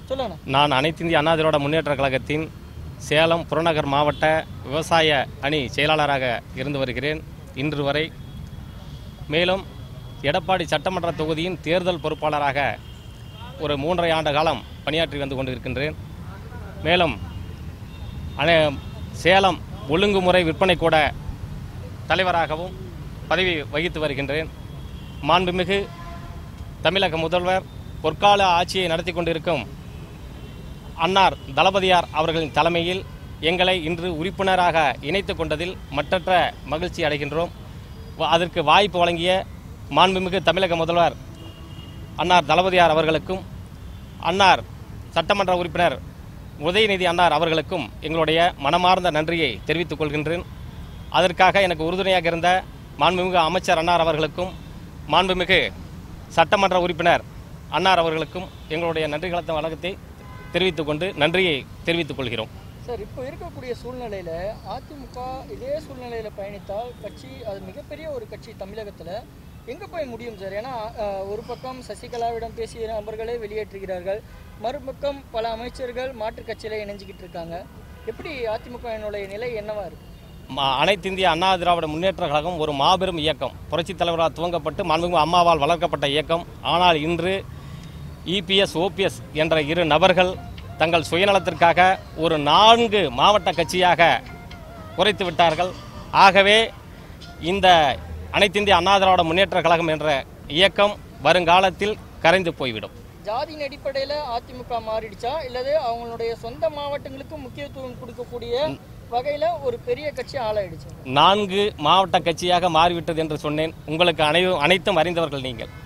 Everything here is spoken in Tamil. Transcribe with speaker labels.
Speaker 1: சொல்லுங்கண்ணா
Speaker 2: நான் அனைத்து இந்திய அண்ணா திராவிட முன்னேற்ற கழகத்தின் சேலம் புறநகர் மாவட்ட விவசாய அணி செயலாளராக இருந்து வருகிறேன் இன்று வரை மேலும் எடப்பாடி சட்டமன்ற தொகுதியின் தேர்தல் பொறுப்பாளராக ஒரு மூன்றரை ஆண்டு காலம் பணியாற்றி வந்து கொண்டிருக்கின்றேன் மேலும் அனை சேலம் ஒழுங்குமுறை விற்பனை கூட தலைவராகவும் பதவி வகித்து வருகின்றேன் மாண்புமிகு தமிழக முதல்வர் பொற்கால ஆட்சியை நடத்தி கொண்டிருக்கும் அன்னார் தளபதியார் அவர்களின் தலைமையில் எங்களை இன்று உறுப்பினராக இணைத்து கொண்டதில் மற்றற்ற மகிழ்ச்சி அடைகின்றோம் வ- அதற்கு வாய்ப்பு வழங்கிய மாண்புமிகு தமிழக முதல்வர் அன்னார் தளபதியார் அவர்களுக்கும் அன்னார் சட்டமன்ற உறுப்பினர் உதயநிதி அன்னார் அவர்களுக்கும் எங்களுடைய மனமார்ந்த நன்றியை தெரிவித்துக் கொள்கின்றேன் அதற்காக எனக்கு உறுதுணையாக இருந்த மாண்புமிகு அமைச்சர் அன்னார் அவர்களுக்கும் மாண்புமிகு சட்டமன்ற உறுப்பினர் அன்னார் அவர்களுக்கும் எங்களுடைய நன்றி கலந்த வணக்கத்தை தெரிவித்துக் கொண்டு நன்றியை தெரிவித்துக் கொள்கிறோம்
Speaker 1: சார் இப்போ இருக்கக்கூடிய சூழ்நிலையில அதிமுக இதே சூழ்நிலையில பயணித்தால் கட்சி அது மிகப்பெரிய ஒரு கட்சி தமிழகத்துல எங்க போய் முடியும் சார் ஏன்னா அஹ், ஒரு பக்கம் சசிகலாவிடம் பேசிய நபர்களே வெளியேற்றுகிறார்கள் மறுபக்கம் பல அமைச்சர்கள் மாற்றுக் கட்சியில இணைஞ்சுக்கிட்டு இருக்காங்க எப்படி அதிமுகவினுடைய நிலை என்னவா இருக்கு
Speaker 2: ம- அனைத்து இந்திய அண்ணா திராவிட முன்னேற்ற கழகம் ஒரு மாபெரும் இயக்கம் புரட்சித் தலைவரால் துவங்கப்பட்டு மாண்புமிகு அம்மாவால் வளர்க்கப்பட்ட இயக்கம் ஆனால் இன்று இபிஎஸ் ஓபிஎஸ் என்ற இரு நபர்கள் தங்கள் சுயநலத்திற்காக ஒரு நான்கு மாவட்ட கட்சியாக குறைத்து விட்டார்கள் ஆகவே இந்த அனைத்து இந்திய அண்ணா திராவிட முன்னேற்ற கழகம் என்ற இயக்கம் வருங்காலத்தில் கரைந்து போய்விடும்
Speaker 1: ஜாதியின் அடிப்படையில அதிமுக மாறிடுச்சா இல்லது அவங்களுடைய சொந்த மாவட்டங்களுக்கு முக்கியத்துவம் கொடுக்கக்கூடிய வகையில ஒரு பெரிய கட்சி ஆளாயிடுச்சு
Speaker 2: நான்கு மாவட்ட கட்சியாக மாறிவிட்டது என்று சொன்னேன் உங்களுக்கு அனை அனைத்தும் அறிந்தவர்கள் நீங்கள்